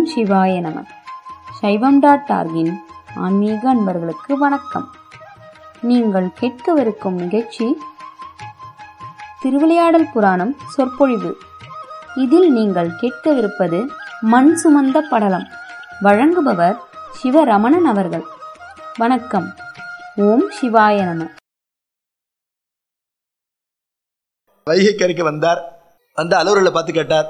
சிவாய நம சைவம் டாட் டார்கின் ஆன்மீக அன்பர்களுக்கு வணக்கம் நீங்கள் கேட்கவிருக்கும் நிகழ்ச்சி திருவிளையாடல் புராணம் சொற்பொழிவு இதில் நீங்கள் கேட்கவிருப்பது மண் சுமந்த படலம் வழங்குபவர் சிவரமணன் அவர்கள் வணக்கம் ஓம் சிவாய நம வைகை கரைக்கு வந்தார் வந்து அலுவலர்களை பார்த்து கேட்டார்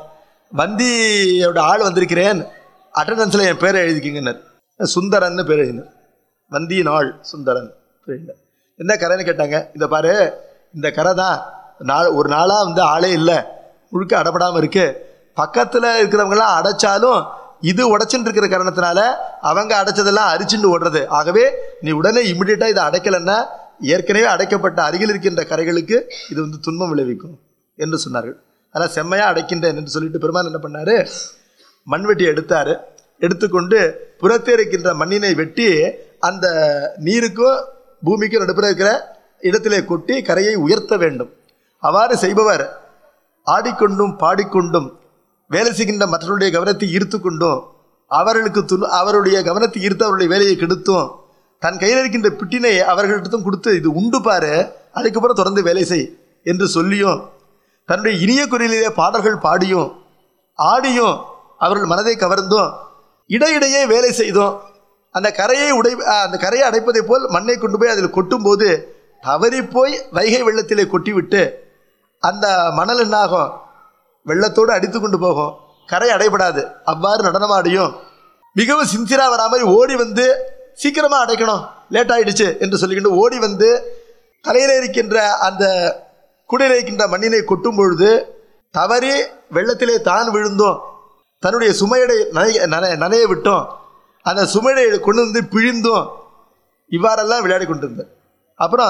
வந்தியோட ஆள் வந்திருக்கிறேன் அட்டண்டன்ஸில் என் பேரை எழுதிக்கிங்கன்னார் சுந்தரன்னு பேர் எழுதினார் வந்தியின் ஆள் சுந்தரன் எழுதினார் என்ன கரைன்னு கேட்டாங்க இந்த பாரு இந்த கரை தான் நாள் ஒரு நாளாக வந்து ஆளே இல்லை முழுக்க அடப்படாமல் இருக்கு பக்கத்தில் இருக்கிறவங்களாம் அடைச்சாலும் இது உடைச்சுட்டு இருக்கிற காரணத்தினால அவங்க அடைச்சதெல்லாம் அரிச்சுட்டு ஓடுறது ஆகவே நீ உடனே இமிடியேட்டாக இதை அடைக்கலைன்னா ஏற்கனவே அடைக்கப்பட்ட அருகில் இருக்கின்ற கரைகளுக்கு இது வந்து துன்பம் விளைவிக்கும் என்று சொன்னார்கள் அதனால் செம்மையாக அடைக்கின்றேன் என்று சொல்லிட்டு பெருமான் என்ன பண்ணாரு மண்வெட்டி எடுத்தார் எடுத்துக்கொண்டு புறத்தே இருக்கின்ற மண்ணினை வெட்டி அந்த நீருக்கும் பூமிக்கும் நடுப்புற இருக்கிற இடத்திலே கொட்டி கரையை உயர்த்த வேண்டும் அவ்வாறு செய்பவர் ஆடிக்கொண்டும் பாடிக்கொண்டும் வேலை செய்கின்ற மற்றவருடைய கவனத்தை ஈர்த்து கொண்டும் அவர்களுக்கு துன் அவருடைய கவனத்தை ஈர்த்து அவருடைய வேலையை கெடுத்தும் தன் கையில் இருக்கின்ற பிட்டினை அவர்களிடத்தும் கொடுத்து இது உண்டு பாரு அதுக்கப்புறம் தொடர்ந்து வேலை செய் என்று சொல்லியும் தன்னுடைய இனிய குரலிலே பாடல்கள் பாடியும் ஆடியும் அவர்கள் மனதை கவர்ந்தும் இடையிடையே வேலை செய்தோம் அந்த கரையை உடை அந்த கரையை அடைப்பதை போல் மண்ணை கொண்டு போய் அதில் கொட்டும்போது தவறி போய் வைகை வெள்ளத்திலே கொட்டிவிட்டு அந்த மணல் என்னாகும் வெள்ளத்தோடு அடித்து கொண்டு போகும் கரை அடைபடாது அவ்வாறு நடனமாடியும் மிகவும் சின்சியராக வராமல் ஓடி வந்து சீக்கிரமாக அடைக்கணும் லேட் ஆயிடுச்சு என்று சொல்லிக்கிட்டு ஓடி வந்து தலையில் இருக்கின்ற அந்த குடையில் இருக்கின்ற மண்ணினை கொட்டும் பொழுது தவறி வெள்ளத்திலே தான் விழுந்தோம் தன்னுடைய சுமையடை நனைய நனைய நனைய விட்டோம் அந்த சுமையை கொண்டு வந்து பிழிந்தோம் இவ்வாறெல்லாம் விளையாடி கொண்டிருந்தேன் அப்புறம்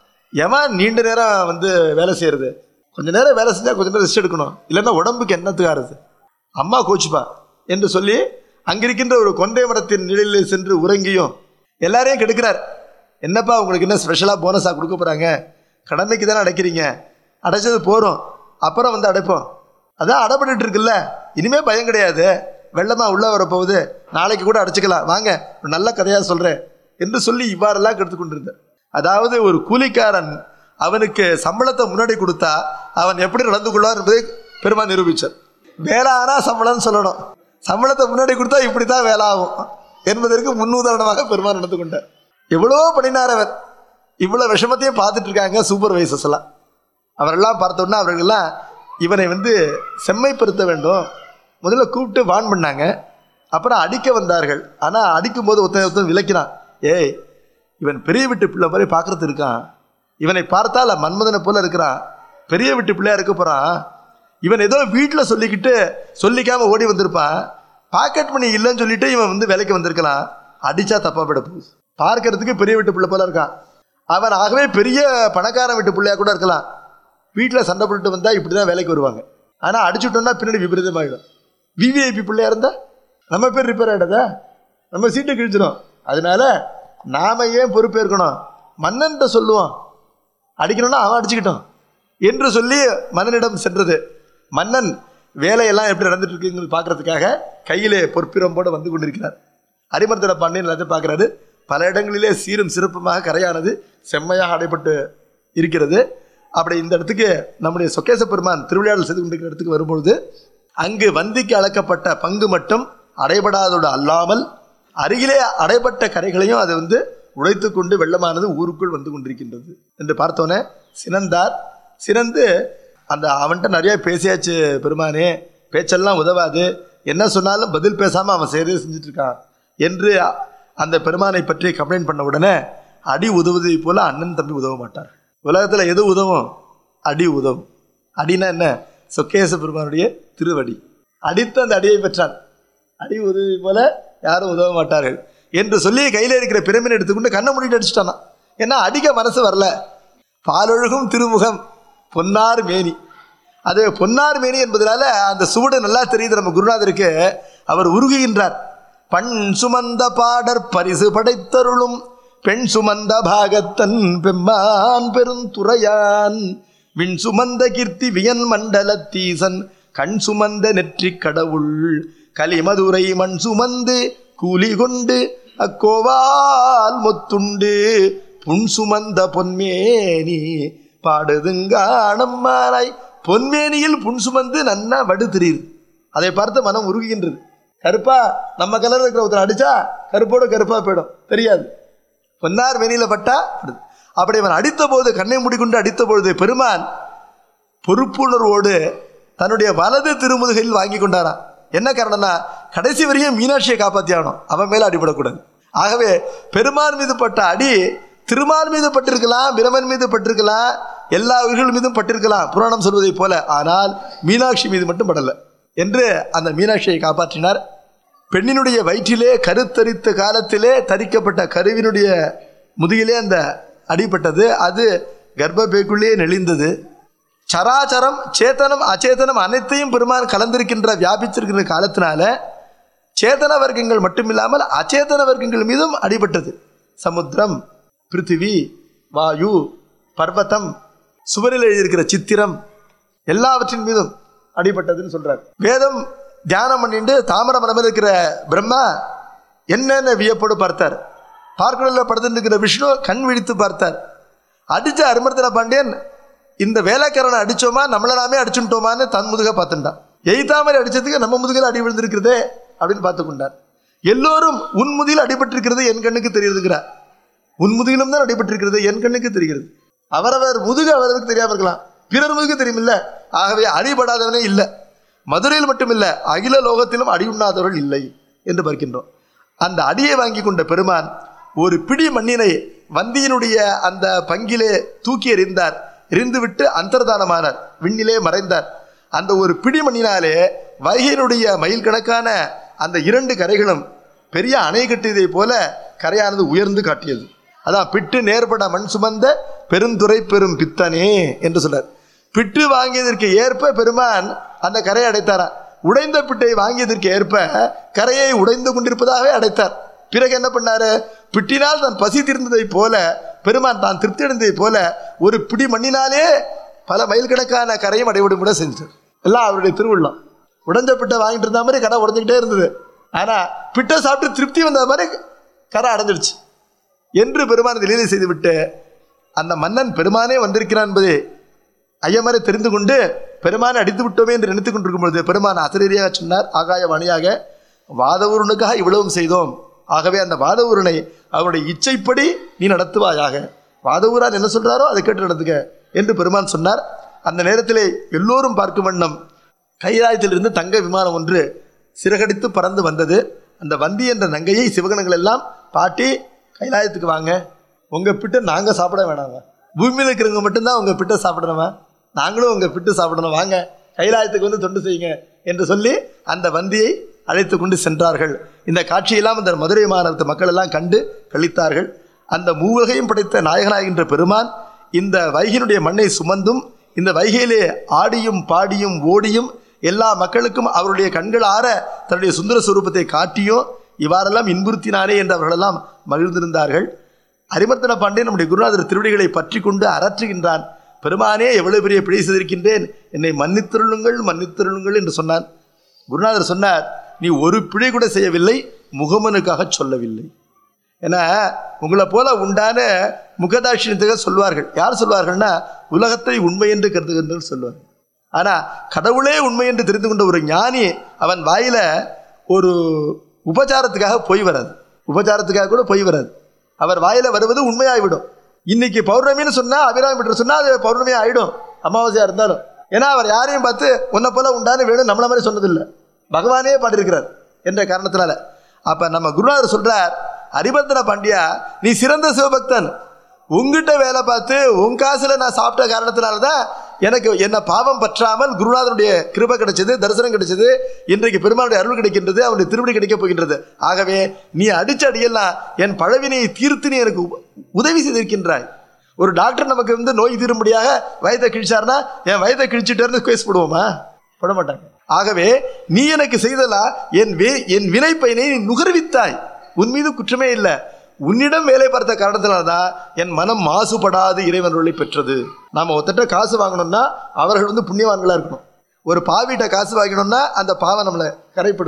எவன் நீண்ட நேரம் வந்து வேலை செய்கிறது கொஞ்ச நேரம் வேலை செஞ்சால் கொஞ்ச நேரம் ரெஸ்ட் எடுக்கணும் இல்லைன்னா உடம்புக்கு என்னத்துக்கு ஆறுது அம்மா கோச்சுப்பா என்று சொல்லி அங்கிருக்கின்ற ஒரு கொண்டை மரத்தின் நிழலில் சென்று உறங்கியும் எல்லாரையும் கெடுக்கிறார் என்னப்பா உங்களுக்கு என்ன ஸ்பெஷலாக போனஸாக கொடுக்க போகிறாங்க கடமைக்கு தானே அடைக்கிறீங்க அடைச்சது போகிறோம் அப்புறம் வந்து அடைப்போம் அதான் அடைப்பட்டு இருக்குல்ல இனிமே பயம் கிடையாது வெள்ளமாக உள்ளே வரப்போகுது நாளைக்கு கூட அடைச்சிக்கலாம் வாங்க ஒரு நல்ல கதையாக சொல்கிறேன் என்று சொல்லி இவ்வாறெல்லாம் கெடுத்து கொண்டிருந்தார் அதாவது ஒரு கூலிக்காரன் அவனுக்கு சம்பளத்தை முன்னாடி கொடுத்தா அவன் எப்படி நடந்து கொள்வார் என்பதை பெருமா நிரூபித்தார் வேலை ஆனால் சம்பளம்னு சொல்லணும் சம்பளத்தை முன்னாடி கொடுத்தா இப்படி தான் வேலை ஆகும் என்பதற்கு முன்னுதாரணமாக பெருமா நடந்து கொண்டார் எவ்வளோ பண்ணினார் அவர் இவ்வளோ விஷமத்தையும் பார்த்துட்டு இருக்காங்க சூப்பர்வைசர்ஸ் எல்லாம் அவரெல்லாம் பார்த்தோன்னா அவர்கள்லாம் இவனை வந்து செம்மைப்படுத்த வேண்டும் முதல்ல கூப்பிட்டு வான் பண்ணாங்க அப்புறம் அடிக்க வந்தார்கள் ஆனால் அடிக்கும் போது ஒருத்தன் ஒருத்தன் விளக்கினான் ஏய் இவன் பெரிய வீட்டு பிள்ளை மாதிரி பார்க்கறது இருக்கான் இவனை பார்த்தால் மன்மதனை போல இருக்கிறான் பெரிய வீட்டு பிள்ளையா இருக்க போகிறான் இவன் ஏதோ வீட்டில் சொல்லிக்கிட்டு சொல்லிக்காம ஓடி வந்திருப்பான் பாக்கெட் மணி இல்லைன்னு சொல்லிட்டு இவன் வந்து வேலைக்கு வந்திருக்கலாம் அடிச்சா தப்பா போயிட போகுது பார்க்கறதுக்கு பெரிய வீட்டு பிள்ளை போல இருக்கான் அவன் ஆகவே பெரிய பணக்காரன் வீட்டு பிள்ளையா கூட இருக்கலாம் வீட்டில் சண்டை போட்டு வந்தால் இப்படி தான் வேலைக்கு வருவாங்க ஆனால் அடிச்சுட்டோம்னா பின்னாடி விபரீதமாகிடும் விவிஐபி பிள்ளையா இருந்தா நம்ம பேர் ரிப்பேர் ஆகிடாதா நம்ம சீட்டை கிழிச்சிடும் அதனால நாம ஏன் பொறுப்பேற்கணும் மன்னன்ட்ட சொல்லுவோம் அடிக்கணும்னா அவன் அடிச்சுக்கிட்டோம் என்று சொல்லி மன்னனிடம் சென்றது மன்னன் வேலையெல்லாம் எப்படி நடந்துட்டு இருக்குங்கிறது பார்க்கறதுக்காக கையிலே பொற்பிரம்போடு வந்து கொண்டிருக்கிறார் அரிமர்தன பாண்டியன் எல்லாத்தையும் பார்க்குறாரு பல இடங்களிலே சீரும் சிறப்புமாக கரையானது செம்மையாக அடைபட்டு இருக்கிறது அப்படி இந்த இடத்துக்கு நம்முடைய சொக்கேச பெருமான் திருவிளையாடல் செய்து கொண்டிருக்கிற இடத்துக்கு வரும்பொழுது அங்கு வந்திக்கு அளக்கப்பட்ட பங்கு மட்டும் அடைபடாதோடு அல்லாமல் அருகிலே அடைபட்ட கரைகளையும் அது வந்து உடைத்து கொண்டு வெள்ளமானது ஊருக்குள் வந்து கொண்டிருக்கின்றது என்று பார்த்தோன்னே சினந்தார் சினந்து அந்த அவன்கிட்ட நிறைய பேசியாச்சு பெருமானே பேச்செல்லாம் உதவாது என்ன சொன்னாலும் பதில் பேசாமல் அவன் செய்யறதே செஞ்சுட்டு இருக்கான் என்று அந்த பெருமானை பற்றி கம்ப்ளைண்ட் பண்ண உடனே அடி உதவுவதை போல அண்ணன் தம்பி உதவ மாட்டார் உலகத்தில் எது உதவும் அடி உதவும் அடினா என்ன சொக்கேச பெருமானுடைய திருவடி அடித்து அந்த அடியை பெற்றான் அடி உதவி போல யாரும் உதவ மாட்டார்கள் என்று சொல்லி கையில் இருக்கிற பிரமின் எடுத்துக்கொண்டு கண்ணை மூடிட்டு அடிச்சிட்டானா ஏன்னா அடிக்க மனசு வரல பாலொழுகும் திருமுகம் பொன்னார் மேனி அது பொன்னார் மேனி என்பதனால அந்த சுவடு நல்லா தெரியுது நம்ம குருநாதருக்கு அவர் உருகுகின்றார் பண் சுமந்த பாடற் பரிசு படைத்தருளும் பெண் சுமந்த பாகத்தன் பெம்மான் பெருந்துறையான் விண் சுமந்த கீர்த்தி வியன் மண்டலத்தீசன் கண் சுமந்த நெற்றிக் கடவுள் கலிமதுரை மண் சுமந்து கூலி கொண்டு அக்கோவால் முத்துண்டு புன் சுமந்த பொன்மேனி பாடுதுங்காணம்மானாய் பொன்மேனியில் புன் சுமந்து நன்னா வடு தெரியுது அதை பார்த்து மனம் உருகுகின்றது கருப்பா நம்ம கலர் இருக்கிற ஒருத்தர் அடிச்சா கருப்போட கருப்பா போயிடும் தெரியாது பொன்னார் மேனியில பட்டா படுது. அப்படி அவன் அடித்த போது கண்ணை மூடிக்கொண்டு அடித்த பொழுது பெருமான் பொறுப்புணர்வோடு தன்னுடைய வலது திருமுதுகையில் வாங்கி கொண்டாராம் என்ன காரணம்னா கடைசி வரையும் மீனாட்சியை காப்பாத்தி ஆகணும் அவன் மேல அடிபடக்கூடாது ஆகவே பெருமான் மீது பட்ட அடி திருமால் மீது பட்டிருக்கலாம் பிரமன் மீது பட்டிருக்கலாம் எல்லா உயிர்கள் மீதும் பட்டிருக்கலாம் புராணம் சொல்வதைப் போல ஆனால் மீனாட்சி மீது மட்டும் படல என்று அந்த மீனாட்சியை காப்பாற்றினார் பெண்ணினுடைய வயிற்றிலே கருத்தரித்த காலத்திலே தரிக்கப்பட்ட கருவினுடைய முதுகிலே அந்த அடிபட்டது அது கர்ப்பப்பைக்குள்ளே நெளிந்தது சராச்சரம் சேத்தனம் அச்சேதனம் அனைத்தையும் பெருமான் கலந்திருக்கின்ற வியாபிச்சிருக்கிற காலத்தினால சேதன வர்க்கங்கள் மட்டுமில்லாமல் அச்சேதன வர்க்கங்கள் மீதும் அடிபட்டது சமுத்திரம் பிருத்திவி வாயு பர்வதம் சுவரில் எழுதியிருக்கிற சித்திரம் எல்லாவற்றின் மீதும் அடிபட்டதுன்னு சொல்றார் வேதம் தியானம் பண்ணிட்டு தாமர மரமில் இருக்கிற பிரம்மா என்னென்ன வியப்போடு பார்த்தார் பார்க்கடலில் படுத்துட்டு இருக்கிற விஷ்ணு கண் விழித்து பார்த்தார் அடிச்ச அருமர்த்தன பாண்டியன் இந்த வேலைக்காரனை அடிச்சோமா நம்மள நாமே அடிச்சுட்டோமான்னு தன் முதுக பார்த்துட்டான் எய்தாமரை அடிச்சதுக்கு நம்ம முதுகில் அடி விழுந்திருக்கிறதே அப்படின்னு பார்த்து கொண்டார் எல்லோரும் உன் முதுகில் அடிபட்டிருக்கிறது என் கண்ணுக்கு தெரியுதுங்கிறார் உன் முதுகிலும் தான் அடிபட்டிருக்கிறது என் கண்ணுக்கு தெரிகிறது அவரவர் முதுகு அவரவருக்கு தெரியாம இருக்கலாம் பிறர் முதுகு தெரியுமில்ல ஆகவே அடிபடாதவனே இல்லை மதுரையில் மட்டுமில்ல அகில லோகத்திலும் அடி உண்ணாதவர்கள் இல்லை என்று பார்க்கின்றோம் அந்த அடியை வாங்கி கொண்ட பெருமான் ஒரு பிடி மண்ணினை வந்தியினுடைய அந்த பங்கிலே தூக்கி எறிந்தார் எறிந்துவிட்டு அந்தர்தானமானார் விண்ணிலே மறைந்தார் அந்த ஒரு பிடி மண்ணினாலே வைகையினுடைய மைல் கணக்கான அந்த இரண்டு கரைகளும் பெரிய அணை கட்டியதை போல கரையானது உயர்ந்து காட்டியது அதான் பிட்டு நேர்பட மண் சுமந்த பெருந்துரை பெரும் பித்தனே என்று சொன்னார் பிட்டு வாங்கியதற்கு ஏற்ப பெருமான் அந்த கரையை அடைத்தாராம் உடைந்த பிட்டை வாங்கியதற்கு ஏற்ப கரையை உடைந்து கொண்டிருப்பதாகவே அடைத்தார் பிறகு என்ன பண்ணாரு பிட்டினால் தான் பசி தீர்ந்ததை போல பெருமான் தான் திருப்தி அடைந்ததை போல ஒரு பிடி மண்ணினாலே பல மைல் கணக்கான கரையும் அடைவிடும் கூட செஞ்சார் எல்லாம் அவருடைய திருவுள்ளம் உடைஞ்ச பிட்டை வாங்கிட்டு இருந்த மாதிரி கரை உடஞ்சிக்கிட்டே இருந்தது ஆனா பிட்டை சாப்பிட்டு திருப்தி வந்த மாதிரி கரை அடைஞ்சிடுச்சு என்று பெருமான் லீலை செய்துவிட்டு அந்த மன்னன் பெருமானே வந்திருக்கிறான் என்பதை ஐயமரை தெரிந்து கொண்டு பெருமானை அடித்து விட்டோமே என்று நினைத்துக் கொண்டிருக்கும் பொழுது பெருமான் அசரீரியாக சொன்னார் ஆகாய வாணியாக வாதவூரனுக்காக இவ்வளவும் செய்தோம் ஆகவே அந்த வாதவூரனை அவருடைய இச்சைப்படி நீ நடத்துவாயாக வாதவூரான் என்ன சொல்றாரோ அதை கேட்டு நடத்துக்க என்று பெருமான் சொன்னார் அந்த நேரத்திலே எல்லோரும் பார்க்கும் வண்ணம் கைலாயத்திலிருந்து தங்க விமானம் ஒன்று சிறகடித்து பறந்து வந்தது அந்த வந்தி என்ற நங்கையை சிவகணங்கள் எல்லாம் பாட்டி கைலாயத்துக்கு வாங்க உங்க பிட்டை நாங்க சாப்பிட வேணாங்க பூமியில் இருக்கிறவங்க மட்டும்தான் உங்க பிட்டை சாப்பிடணுமா நாங்களும் உங்க பிட்டு சாப்பிடணும் வாங்க கைலாயத்துக்கு வந்து தொண்டு செய்யுங்க என்று சொல்லி அந்த வந்தியை அழைத்து கொண்டு சென்றார்கள் இந்த காட்சியெல்லாம் இந்த மதுரை மாநகரத்து மக்கள் எல்லாம் கண்டு கழித்தார்கள் அந்த மூவகையும் படைத்த நாயகனாகின்ற பெருமான் இந்த வைகையினுடைய மண்ணை சுமந்தும் இந்த வைகையிலே ஆடியும் பாடியும் ஓடியும் எல்லா மக்களுக்கும் அவருடைய கண்கள் ஆற தன்னுடைய சுந்தர சுரூபத்தை காட்டியும் இவ்வாறெல்லாம் இன்புறுத்தினானே என்று அவர்களெல்லாம் மகிழ்ந்திருந்தார்கள் அரிமர்த்தன பாண்டே நம்முடைய குருநாதர் திருவடிகளை பற்றி கொண்டு அரற்றுகின்றான் பெருமானே எவ்வளவு பெரிய பிழை செய்திருக்கின்றேன் என்னை மன்னித்தருளுங்கள் மன்னித்தருளுங்கள் என்று சொன்னான் குருநாதர் சொன்னார் நீ ஒரு பிழை கூட செய்யவில்லை முகமனுக்காக சொல்லவில்லை ஏன்னா உங்களை போல உண்டான முகதாட்சியத்துக்காக சொல்வார்கள் யார் சொல்வார்கள்னா உலகத்தை உண்மை என்று கருதுகின்றனர் சொல்வார்கள் ஆனா கடவுளே உண்மை என்று தெரிந்து கொண்ட ஒரு ஞானி அவன் வாயில ஒரு உபச்சாரத்துக்காக பொய் வராது உபச்சாரத்துக்காக கூட பொய் வராது அவர் வாயில வருவது உண்மையாகிவிடும் இன்னைக்கு பௌர்ணமின்னு சொன்னா அபிராமி என்று சொன்னா அது பௌர்ணமி ஆயிடும் அமாவாசையா இருந்தாலும் ஏன்னா அவர் யாரையும் பார்த்து உன்னை போல உண்டான வேணும் நம்மள மாதிரி சொன்னதில்லை பகவானே பாடியிருக்கிறார் என்ற காரணத்தினால அப்ப நம்ம குருநாதர் சொல்றார் ஹரிபந்தன பாண்டியா நீ சிறந்த சிவபக்தன் உங்ககிட்ட வேலை பார்த்து உன் காசுல நான் சாப்பிட்ட காரணத்தினால தான் எனக்கு என்ன பாவம் பற்றாமல் குருநாதனுடைய கிருபை கிடைச்சது தரிசனம் கிடைச்சது இன்றைக்கு பெருமாளுடைய அருள் கிடைக்கின்றது அவனுடைய திருவடி கிடைக்கப் போகின்றது ஆகவே நீ அடிச்ச அடியெல்லாம் என் பழவினையை தீர்த்து நீ எனக்கு உ- உதவி செய்திருக்கின்றாய் ஒரு டாக்டர் நமக்கு வந்து நோய் தீரும்படியாக வயதை கிழிச்சார்னா என் வயதை கிழிச்சிட்டு கேஸ் போடுவோமா போட மாட்டாங்க ஆகவே நீ எனக்கு செய்தலா என் வே என் வினை பயனை நீ நுகர்வித்தாய் உன் மீது குற்றமே இல்லை உன்னிடம் வேலை பார்த்த காரணத்தினால்தான் என் மனம் மாசுபடாது இறைவன் பெற்றது நாம ஒருத்தட்ட காசு வாங்கணும்னா அவர்கள் வந்து புண்ணியவான்களா இருக்கணும் ஒரு பாவிட்ட காசு வாங்கணும்னா அந்த பாவம் நம்மளை கரைப்படுத்தும்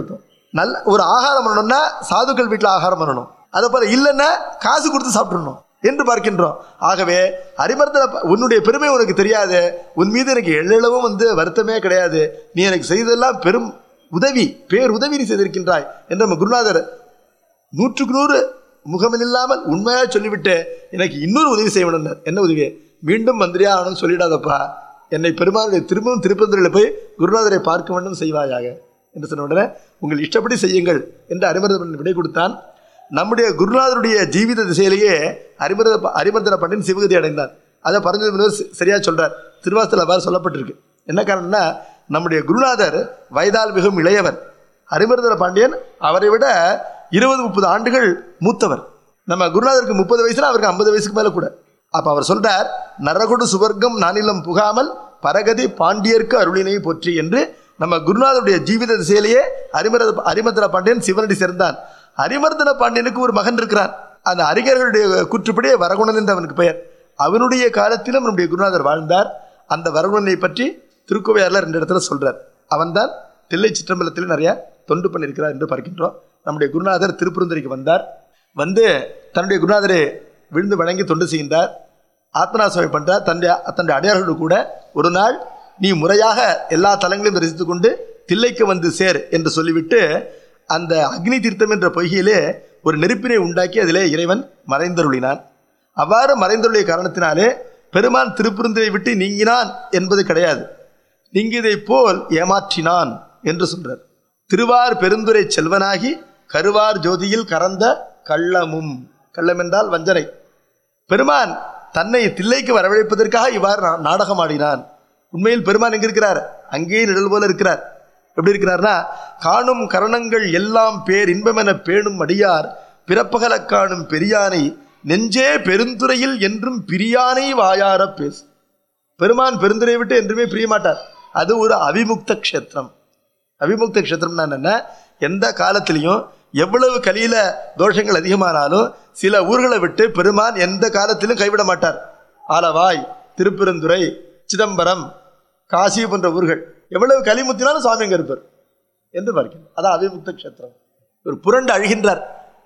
நல்ல ஒரு ஆகாரம் பண்ணணும்னா சாதுக்கள் வீட்டில் ஆகாரம் பண்ணணும் அதே போல இல்லைன்னா காசு கொடுத்து சாப்பிடணும் என்று பார்க்கின்றோம் ஆகவே அரிமர்தன ப- உன்னுடைய பெருமை உனக்கு தெரியாது உன் மீது எனக்கு எள்ளளவும் வந்து வருத்தமே கிடையாது நீ எனக்கு செய்ததெல்லாம் பெரும் உதவி பேர் உதவி நீ செய்திருக்கின்றாய் என்று நம்ம குருநாதர் நூற்றுக்கு நூறு முகமில்லாமல் உண்மையாக சொல்லிவிட்டு எனக்கு இன்னொரு உதவி செய்ய வேணும்னார் என்ன உதவி மீண்டும் மந்திரியா ஆகணும்னு சொல்லிடாதப்பா என்னை பெருமானுடைய திரும்பவும் திருப்பந்திரியில் போய் குருநாதரை பார்க்க வேண்டும் செய்வாயாக என்று சொன்ன உடனே உங்கள் இஷ்டப்படி செய்யுங்கள் என்று அரிமர்தன் விடை கொடுத்தான் நம்முடைய குருநாதருடைய ஜீவித திசையிலேயே அரிமர்த அரிமர்தன பண்டின் சிவகதி அடைந்தார் அதை பரஞ்சு சரியா சொல்றார் திருவாசத்தில் அவ்வாறு சொல்லப்பட்டிருக்கு என்ன காரணம்னா நம்முடைய குருநாதர் வயதால் மிகவும் இளையவர் ஹரிமர்தன பாண்டியன் அவரை விட இருபது முப்பது ஆண்டுகள் மூத்தவர் நம்ம குருநாதருக்கு முப்பது வயசுல அவருக்கு ஐம்பது வயசுக்கு மேல கூட அப்ப அவர் சொல்றார் நரகுடு சுவர்க்கம் நானிலம் புகாமல் பரகதி பாண்டியர்க்கு அருளினை போற்றி என்று நம்ம குருநாதருடைய ஜீவித திசையிலேயே அரிமர அரிமர்தன பாண்டியன் சிவனடி சேர்ந்தான் அரிமர்தன பாண்டியனுக்கு ஒரு மகன் இருக்கிறான் அந்த அறிஞர்களுடைய கூற்றுப்படி வரகுணன் என்று அவனுக்கு பெயர் அவனுடைய காலத்திலும் நம்முடைய குருநாதர் வாழ்ந்தார் அந்த வரகுணனை பற்றி திருக்கோவையாரில் ரெண்டு இடத்துல சொல்றார் அவன்தான் தில்லை சிற்றம்பலத்தில் நிறைய தொண்டு பண்ணியிருக்கிறார் என்று பார்க்கின்றோம் நம்முடைய குருநாதர் திருப்பெருந்துறைக்கு வந்தார் வந்து தன்னுடைய குருநாதரை விழுந்து வணங்கி தொண்டு செய்கின்றார் ஆத்மநாசமை பண்றார் தன்னுடைய தன்னுடைய அடியார்களோடு கூட ஒரு நாள் நீ முறையாக எல்லா தலங்களையும் தரிசித்து கொண்டு தில்லைக்கு வந்து சேர் என்று சொல்லிவிட்டு அந்த அக்னி தீர்த்தம் என்ற பொய்கையிலே ஒரு நெருப்பினை உண்டாக்கி அதிலே இறைவன் மறைந்தருளினான் அவ்வாறு மறைந்துள்ள காரணத்தினாலே பெருமான் திருப்பெருந்துரை விட்டு நீங்கினான் என்பது கிடையாது நீங்கியதை போல் ஏமாற்றினான் என்று சொல்றார் திருவார் பெருந்துரை செல்வனாகி கருவார் ஜோதியில் கறந்த கள்ளமும் கள்ளம் என்றால் வஞ்சனை பெருமான் தன்னை தில்லைக்கு வரவழைப்பதற்காக இவ்வாறு நா- நாடகம் ஆடினான் உண்மையில் பெருமான் எங்க இருக்கிறார் அங்கேயே நிழல் போல இருக்கிறார் எப்படி இருக்கிறார்னா காணும் கரணங்கள் எல்லாம் பேர் இன்பமென பேணும் அடியார் பிறப்பகல காணும் பெரியானை நெஞ்சே பெருந்துறையில் என்றும் பிரியானை வாயார பேசு பெருமான் பெருந்துரை விட்டு என்றுமே பிரிய மாட்டார் அது ஒரு அவிமுக்த க்ஷேத்திரம் அவிமுக்த க்ஷேத்திரம்னா என்ன எந்த காலத்திலையும் எவ்வளவு கலியில தோஷங்கள் அதிகமானாலும் சில ஊர்களை விட்டு பெருமான் எந்த காலத்திலும் கைவிட மாட்டார் ஆலவாய் திருப்பெருந்துறை சிதம்பரம் காசி போன்ற ஊர்கள் எவ்வளவு கலி முத்தினாலும் சுவாமி அங்க இருப்பார் என்று பார்க்கிறோம் அதான் அவிமுக்த க்ஷேத்திரம் ஒரு புரண்டு அழுகின்றார்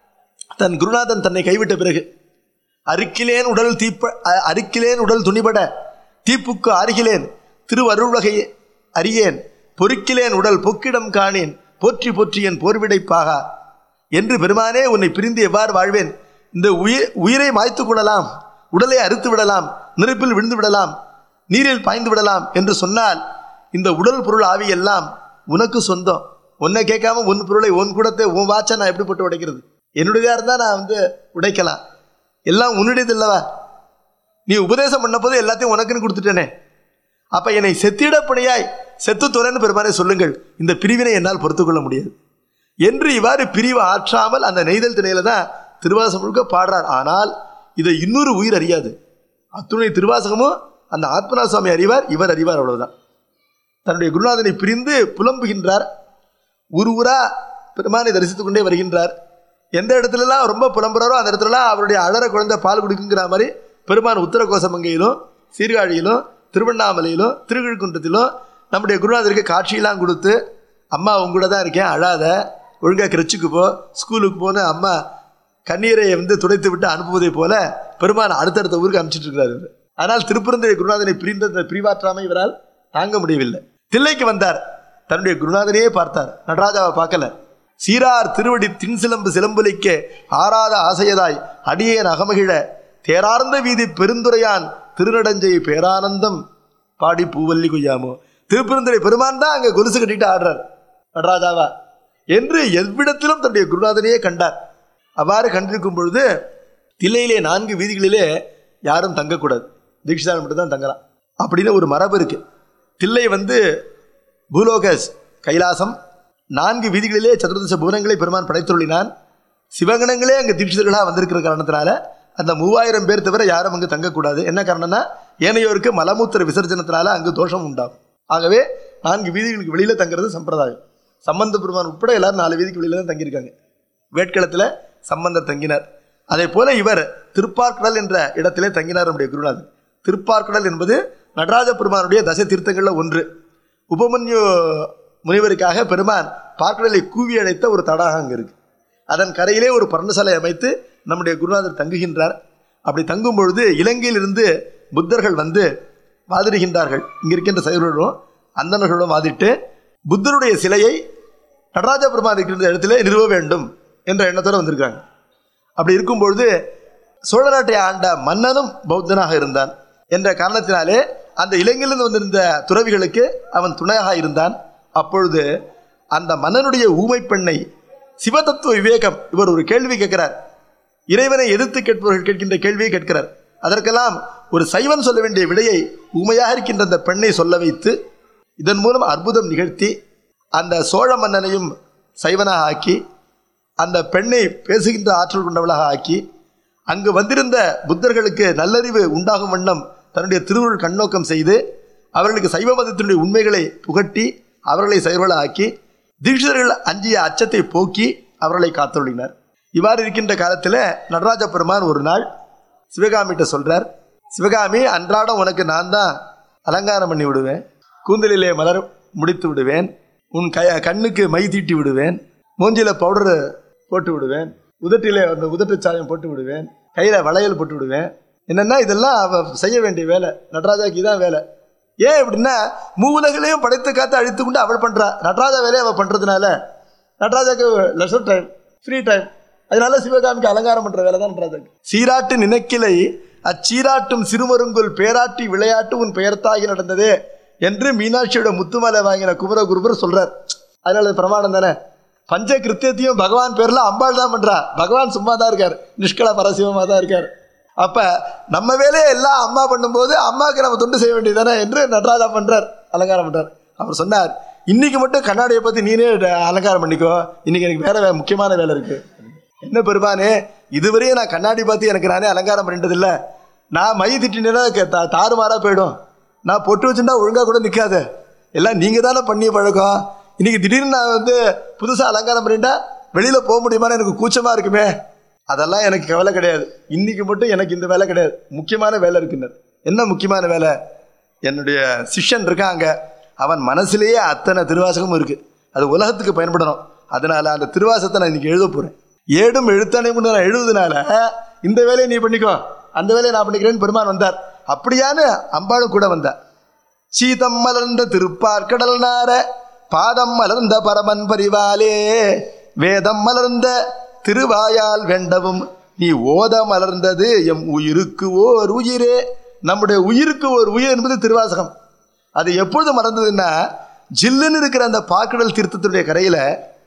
தன் குருநாதன் தன்னை கைவிட்ட பிறகு அருக்கிலேன் உடல் தீப்ப அ- அருக்கிலேன் உடல் துணிபட தீப்புக்கு அருகிலேன் திருவருள்வகை அறியேன் பொறுக்கிலேன் உடல் பொக்கிடம் காணேன் போற்றி போற்றி என் போர்விடைப்பாகா என்று பெருமானே உன்னை பிரிந்து எவ்வாறு வாழ்வேன் இந்த உயிர் உயிரை மாய்த்து கொள்ளலாம் உடலை அறுத்து விடலாம் நெருப்பில் விழுந்து விடலாம் நீரில் பாய்ந்து விடலாம் என்று சொன்னால் இந்த உடல் பொருள் ஆவி எல்லாம் உனக்கு சொந்தம் உன்னை கேட்காம உன் பொருளை உன் கூடத்தை உன் வாட்சை நான் எப்படி போட்டு உடைக்கிறது என்னுடையதா இருந்தா நான் வந்து உடைக்கலாம் எல்லாம் உன்னுடையது இல்லவா நீ உபதேசம் பண்ண போது எல்லாத்தையும் உனக்குன்னு கொடுத்துட்டேனே அப்ப என்னை செத்திட பணியாய் செத்து தொலைன்னு பெருமானே சொல்லுங்கள் இந்த பிரிவினை என்னால் பொறுத்துக்கொள்ள முடியாது என்று இவ்வாறு பிரிவு ஆற்றாமல் அந்த நெய்தல் திணையில தான் திருவாசகம் முழுக்க பாடுறார் ஆனால் இதை இன்னொரு உயிர் அறியாது அத்துணை திருவாசகமும் அந்த ஆத்மனா சுவாமி அறிவார் இவர் அறிவார் அவ்வளவுதான் தன்னுடைய குருநாதனை பிரிந்து புலம்புகின்றார் ஒரு ஊரா பெருமானை தரிசித்துக் கொண்டே வருகின்றார் எந்த இடத்துலலாம் ரொம்ப புலம்புறாரோ அந்த இடத்துலலாம் அவருடைய அழற குழந்தை பால் குடிக்குங்கிற மாதிரி பெருமான் உத்தர கோசமங்கையிலும் சீர்காழியிலும் திருவண்ணாமலையிலும் திருவிழுக்குன்றத்திலும் நம்முடைய குருநாதருக்கு காட்சியெல்லாம் கொடுத்து அம்மா உங்க கூட தான் இருக்கேன் அழாத ஒழுங்கா கிரச்சுக்கு போ ஸ்கூலுக்கு போன்னு அம்மா கண்ணீரை வந்து துடைத்து விட்டு அனுப்புவதை போல பெருமான் அடுத்தடுத்த ஊருக்கு அனுப்பிச்சிட்டு இருக்கிறார் இவர். ஆனால் திருப்பரந்துரை குருநாதனை பிரிந்த இந்த பிரிவாற்றாமை இவரால் தாங்க முடியவில்லை தில்லைக்கு வந்தார் தன்னுடைய குருநாதனையே பார்த்தார் நடராஜாவை பார்க்கல சீரார் திருவடி தின்சிலம்பு சிலம்புலிக்க ஆறாத ஆசையதாய் அடியேன் அகமகிழ தேரார்ந்த வீதி பெருந்துரையான் திருநடஞ்சை பேரானந்தம் பாடி பூவல்லி கொய்யாமோ திருப்பெருந்துரை பெருமான் தான் அங்க கொலுசு கட்டிட்டு ஆடுறார் நடராஜாவா என்று எவ்விடத்திலும் தன்னுடைய குருநாதனையே கண்டார் அவ்வாறு கண்டிருக்கும் பொழுது தில்லையிலே நான்கு வீதிகளிலே யாரும் தங்கக்கூடாது தீட்சிதாரன் மட்டும் தான் தங்கலாம் அப்படின்னு ஒரு மரபு இருக்கு தில்லை வந்து பூலோகஸ் கைலாசம் நான்கு வீதிகளிலே சதுர்தச புவனங்களை பெருமான் படைத்துள்ளினான் சிவகணங்களே அங்கு தீட்சிதர்களாக வந்திருக்கிற காரணத்தினால அந்த மூவாயிரம் பேர் தவிர யாரும் அங்கு தங்கக்கூடாது என்ன காரணம்னா ஏனையோருக்கு மலமூத்திர விசர்ஜனத்தினால அங்கு தோஷம் உண்டாகும் ஆகவே நான்கு வீதிகளுக்கு வெளியில தங்குறது சம்பிரதாயம் சம்பந்த பெருமான் உட்பட எல்லாரும் நாலு வீதிக்கு வெளியில தான் தங்கியிருக்காங்க வேட்களத்தில் சம்பந்தர் தங்கினார் அதே போல இவர் திருப்பார்கடல் என்ற இடத்திலே தங்கினார் நம்முடைய குருநாதர் திருப்பார்கடல் என்பது நடராஜ பெருமானுடைய தசை தீர்த்தங்களில் ஒன்று உபமன்யு முனிவருக்காக பெருமான் பார்க்கடலை கூவி அழைத்த ஒரு தடாகம் அங்கே இருக்கு அதன் கரையிலே ஒரு பர்ணசாலை அமைத்து நம்முடைய குருநாதர் தங்குகின்றார் அப்படி தங்கும் பொழுது இலங்கையிலிருந்து புத்தர்கள் வந்து வாதிடுகின்றார்கள் இங்க இருக்கின்ற சைவர்களும் அந்தணர்களும் வாதிட்டு புத்தருடைய சிலையை நடராஜ பெருமான் இருக்கின்ற இடத்துல நிறுவ வேண்டும் என்ற எண்ணத்தோடு வந்திருக்காங்க அப்படி இருக்கும் பொழுது சோழ நாட்டை ஆண்ட மன்னனும் பௌத்தனாக இருந்தான் என்ற காரணத்தினாலே அந்த இலங்கையிலிருந்து வந்திருந்த துறவிகளுக்கு அவன் துணையாக இருந்தான் அப்பொழுது அந்த மன்னனுடைய ஊமை பெண்ணை சிவதத்துவ விவேகம் இவர் ஒரு கேள்வி கேட்கிறார் இறைவனை எதிர்த்து கேட்பவர்கள் கேட்கின்ற கேள்வியை கேட்கிறார் அதற்கெல்லாம் ஒரு சைவன் சொல்ல வேண்டிய விடையை ஊமையாக இருக்கின்ற அந்த பெண்ணை சொல்ல வைத்து இதன் மூலம் அற்புதம் நிகழ்த்தி அந்த சோழ மன்னனையும் சைவனாக ஆக்கி அந்த பெண்ணை பேசுகின்ற ஆற்றல் கொண்டவளாக ஆக்கி அங்கு வந்திருந்த புத்தர்களுக்கு நல்லறிவு உண்டாகும் வண்ணம் தன்னுடைய திருவுருள் கண்ணோக்கம் செய்து அவர்களுக்கு சைவ மதத்தினுடைய உண்மைகளை புகட்டி அவர்களை சைவர்களாக ஆக்கி தீட்சிதர்கள் அஞ்சிய அச்சத்தை போக்கி அவர்களை காத்தொழினார் இவ்வாறு இருக்கின்ற காலத்தில் நடராஜ பெருமான் ஒரு நாள் சிவகாமிகிட்ட சொல்றார் சிவகாமி அன்றாடம் உனக்கு நான் தான் அலங்காரம் பண்ணி விடுவேன் கூந்தலிலே மலர் முடித்து விடுவேன் உன் க கண்ணுக்கு மை தீட்டி விடுவேன் மூஞ்சில பவுடர் போட்டு விடுவேன் உதட்டிலே அந்த உதட்டு சாயம் போட்டு விடுவேன் கையில வளையல் போட்டு விடுவேன் என்னன்னா இதெல்லாம் அவ செய்ய வேண்டிய வேலை நடராஜாக்கு இதான் வேலை ஏன் அப்படின்னா மூவுலகளையும் படைத்து காத்து அழித்து கொண்டு அவள் பண்றா நடராஜா வேலையை அவள் பண்றதுனால நடராஜாக்கு லெசர் டைம் ஃப்ரீ டைம் அதனால சிவகாமிக்கு அலங்காரம் பண்ற வேலை தான் நடராஜாக்கு சீராட்டு நினைக்கிலை அச்சீராட்டும் சிறுமருங்குல் பேராட்டி விளையாட்டு உன் பெயர்த்தாகி நடந்ததே என்று மீனாட்சியோட முத்துமலை வாங்கின குமரகுருபர் சொல்றார் அதனால இது பிரமாணம் தானே பஞ்ச கிருத்தியத்தையும் பகவான் பேர்ல அம்பாள் தான் பண்றா பகவான் சும்மா தான் இருக்கார் நிஷ்கல பரசிவமா தான் இருக்கார் அப்ப நம்ம வேலையை எல்லாம் அம்மா பண்ணும்போது அம்மாவுக்கு நம்ம தொண்டு செய்ய வேண்டியதானே என்று நடராஜா பண்றார் அலங்காரம் பண்றார் அவர் சொன்னார் இன்னைக்கு மட்டும் கண்ணாடியை பத்தி நீனே ட- அலங்காரம் பண்ணிக்கோ இன்னைக்கு எனக்கு வேற வே- முக்கியமான வேலை இருக்கு என்ன பெருமானே இதுவரையும் நான் கண்ணாடி பார்த்து எனக்கு நானே அலங்காரம் பண்ணிட்டது இல்ல நான் மை திட்டினா த- தாறுமாறா போயிடும் நான் பொட்டு வச்சுட்டா ஒழுங்கா கூட நிக்காது எல்லாம் நீங்க தானே பண்ணி பழக்கம் இன்னைக்கு திடீர்னு நான் வந்து புதுசா அலங்காரம் பண்ணிட்டா வெளியில போக முடியுமான்னு எனக்கு கூச்சமா இருக்குமே அதெல்லாம் எனக்கு கவலை கிடையாது இன்னைக்கு மட்டும் எனக்கு இந்த வேலை கிடையாது முக்கியமான வேலை இருக்குன்னு என்ன முக்கியமான வேலை என்னுடைய சிஷ்யன் இருக்கான் அங்க அவன் மனசுலயே அத்தனை திருவாசகமும் இருக்கு அது உலகத்துக்கு பயன்படணும் அதனால அந்த திருவாசகத்தை நான் இன்னைக்கு எழுத போறேன் ஏடும் எழுத்தானையும் கொண்டு நான் எழுதுனால இந்த வேலையை நீ பண்ணிக்கோ அந்த வேலையை நான் பண்ணிக்கிறேன்னு பெருமான் வந்தார் அப்படியான்னு அம்பாளும் கூட வந்தார் சீதம் மலர்ந்த திருப்பார் கடல் நார பாதம் மலர்ந்த பரமன் பரிவாலே வேதம் மலர்ந்த திருவாயால் வேண்டவும் நீ ஓத மலர்ந்தது எம் உயிருக்கு ஓர் உயிரே நம்முடைய உயிருக்கு ஒரு உயிர் என்பது திருவாசகம் அது எப்பொழுது மறந்ததுன்னா ஜில்லுன்னு இருக்கிற அந்த பாக்கடல் தீர்த்தத்துடைய கரையில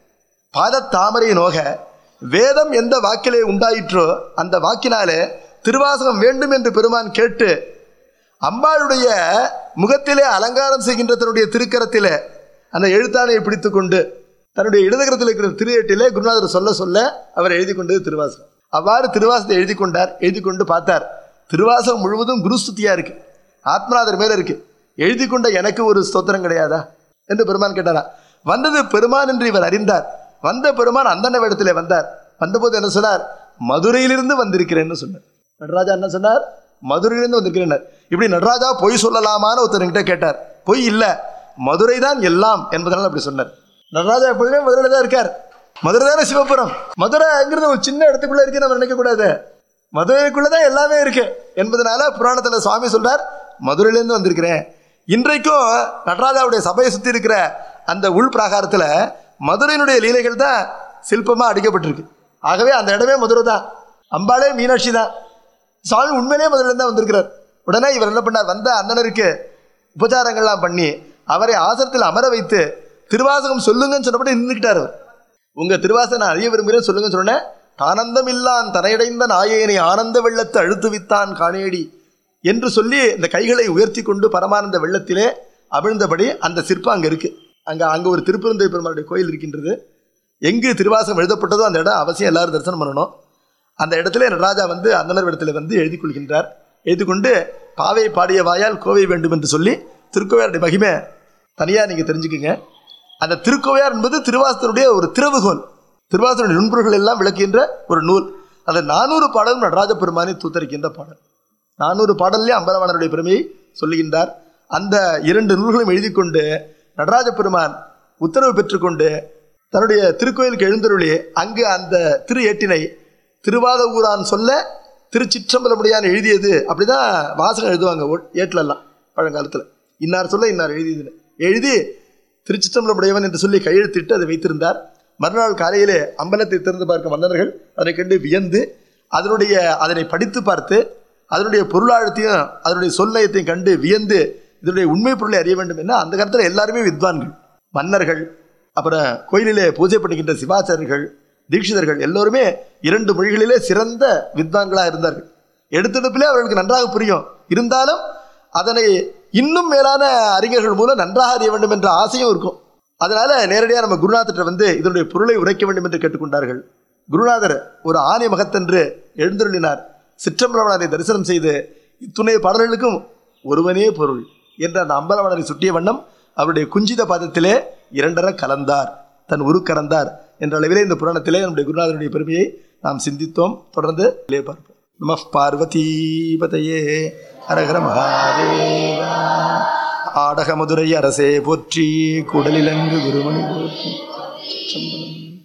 பாத தாமரை நோக வேதம் எந்த வாக்கிலே உண்டாயிற்றோ அந்த வாக்கினாலே திருவாசகம் வேண்டும் என்று பெருமான் கேட்டு அம்பாளுடைய முகத்திலே அலங்காரம் செய்கின்ற தன்னுடைய திருக்கரத்திலே அந்த எழுத்தாணையை பிடித்து கொண்டு தன்னுடைய இடதுகரத்தில் இருக்கிற திருஏட்டிலே குருநாதர் சொல்ல சொல்ல அவர் எழுதி கொண்டது திருவாசகம் அவ்வாறு திருவாசகத்தை எழுதி கொண்டார் எழுதி கொண்டு பார்த்தார் திருவாசகம் முழுவதும் குருஸ்துதியா இருக்கு ஆத்மநாதர் மேல இருக்கு எழுதி கொண்ட எனக்கு ஒரு ஸ்தோத்திரம் கிடையாதா என்று பெருமான் கேட்டாரா வந்தது பெருமான் என்று இவர் அறிந்தார் வந்த பெருமான் அந்தண்ட வேடத்திலே வந்தார் வந்தபோது என்ன சொன்னார் மதுரையிலிருந்து வந்திருக்கிறேன்னு சொன்னார் நடராஜா என்ன சொன்னார் மதுரையிலிருந்து வந்திருக்கிறேன் இப்படி நடராஜா பொய் சொல்லலாமான்னு ஒருத்தர்கிட்ட கேட்டார் பொய் இல்ல மதுரை தான் எல்லாம் என்பதனால அப்படி சொன்னார் நடராஜா எப்பொழுதுமே மதுரையில தான் இருக்கார் மதுரை தானே சிவபுரம் மதுரைங்கிறது ஒரு சின்ன இடத்துக்குள்ள இருக்குன்னு நம்ம நினைக்க கூடாது மதுரைக்குள்ளதான் எல்லாமே இருக்கு என்பதனால புராணத்துல சுவாமி சொல்றார் மதுரையிலேருந்து வந்திருக்கிறேன் இன்றைக்கும் நடராஜாவுடைய சபையை சுத்தி இருக்கிற அந்த உள் பிராகாரத்துல மதுரையினுடைய லீலைகள் தான் சிற்பமா அடிக்கப்பட்டிருக்கு ஆகவே அந்த இடமே மதுரை தான் அம்பாளே மீனாட்சி தான் சுவாமி உண்மையிலேயே மதுரையில தான் வந்திருக்கிறார் உடனே இவர் என்ன பண்ணார் வந்த அண்ணனருக்கு உபச்சாரங்கள்லாம் பண்ணி அவரை ஆசனத்தில் அமர வைத்து திருவாசகம் சொல்லுங்கன்னு சொன்னபடி நின்றுக்கிட்டார் அவர் உங்க திருவாசகம் நான் அறிய விரும்புகிறேன் சொல்லுங்கன்னு சொன்னேன் ஆனந்தம் இல்லான் தரையடைந்த நாயேனை ஆனந்த வெள்ளத்தை அழுத்து வித்தான் காணேடி என்று சொல்லி இந்த கைகளை உயர்த்தி கொண்டு பரமானந்த வெள்ளத்திலே அவிழ்ந்தபடி அந்த சிற்பம் அங்க இருக்கு அங்க அங்க ஒரு திருப்பெருந்தை பெருமாளுடைய கோயில் இருக்கின்றது எங்கு திருவாசகம் எழுதப்பட்டதோ அந்த இடம் அவசியம் எல்லாரும் தரிசனம் பண்ணணும் அந்த இடத்துல நடராஜா வந்து அந்தனர் இடத்துல வந்து எழுதி கொள்கின்றார் எழுதி கொண்டு பாவை பாடிய வாயால் கோவை வேண்டும் என்று சொல்லி திருக்கோவையாருடைய மகிமை தனியா நீங்க தெரிஞ்சுக்குங்க அந்த திருக்கோவையார் என்பது திருவாசகனுடைய ஒரு திறவுகோல் திருவாசகனுடைய நுண்பொருள்கள் எல்லாம் விளக்குகின்ற ஒரு நூல் அது நானூறு பாடலும் நடராஜ பெருமானை தூத்தரிக்கின்ற பாடல் நானூறு பாடல்லே அம்பலவாணருடைய பெருமையை சொல்லுகின்றார் அந்த இரண்டு நூல்களையும் எழுதி கொண்டு நடராஜ பெருமான் உத்தரவு பெற்றுக்கொண்டு தன்னுடைய திருக்கோயிலுக்கு எழுந்தருளி அங்கு அந்த திரு ஏட்டினை திருவாத ஊரான் சொல்ல திருச்சிற்றம்பலமுடியான் எழுதியது அப்படிதான் வாசகம் எழுதுவாங்க ஓ- ஏட்டுலலாம் பழங்காலத்தில் இன்னார் சொல்ல இன்னார் எழுதியதுன்னு எழுதி திருச்சிற்றம்பலமுடையவன் என்று சொல்லி கையெழுத்திட்டு அதை வைத்திருந்தார் மறுநாள் காலையிலே அம்பலத்தை திறந்து பார்க்க மன்னர்கள் அதை கண்டு வியந்து அதனுடைய அதனை படித்து பார்த்து அதனுடைய பொருளாழத்தையும் அதனுடைய சொல்நயத்தையும் கண்டு வியந்து இதனுடைய உண்மை பொருளை அறிய வேண்டும் என்ன அந்த காலத்தில் எல்லாருமே வித்வான்கள் மன்னர்கள் அப்புறம் கோயிலிலே பூஜை பண்ணுகின்ற சிவாச்சாரியர்கள் தீட்சிதர்கள் எல்லோருமே இரண்டு மொழிகளிலே சிறந்த வித்வான்களாக இருந்தார்கள் எடுத்தெடுப்பிலே அவர்களுக்கு நன்றாக புரியும் இருந்தாலும் அதனை இன்னும் மேலான அறிஞர்கள் மூலம் நன்றாக அறிய வேண்டும் என்ற ஆசையும் இருக்கும் அதனால நேரடியாக நம்ம குருநாதர்கிட்ட வந்து இதனுடைய பொருளை உரைக்க வேண்டும் என்று கேட்டுக்கொண்டார்கள் குருநாதர் ஒரு ஆணை மகத்தென்று எழுந்தருளினார் சிற்றம்பலவனரை தரிசனம் செய்து இத்துணை பாடல்களுக்கும் ஒருவனே பொருள் என்ற அந்த அம்பலவனரை சுட்டிய வண்ணம் அவருடைய குஞ்சித பாதத்திலே இரண்டர கலந்தார் தன் உரு கலந்தார் என்ற அளவிலே இந்த புராணத்திலே நம்முடைய குருநாதருடைய பெருமையை நாம் சிந்தித்தோம் தொடர்ந்து இதிலே பார்ப்போம் நம பார்வதீபதையே ஹரஹர மகாதேவா ஆடக மதுரை அரசே போற்றி குடலிலங்கு குருமணி போற்றி சிற்றம்பலம்.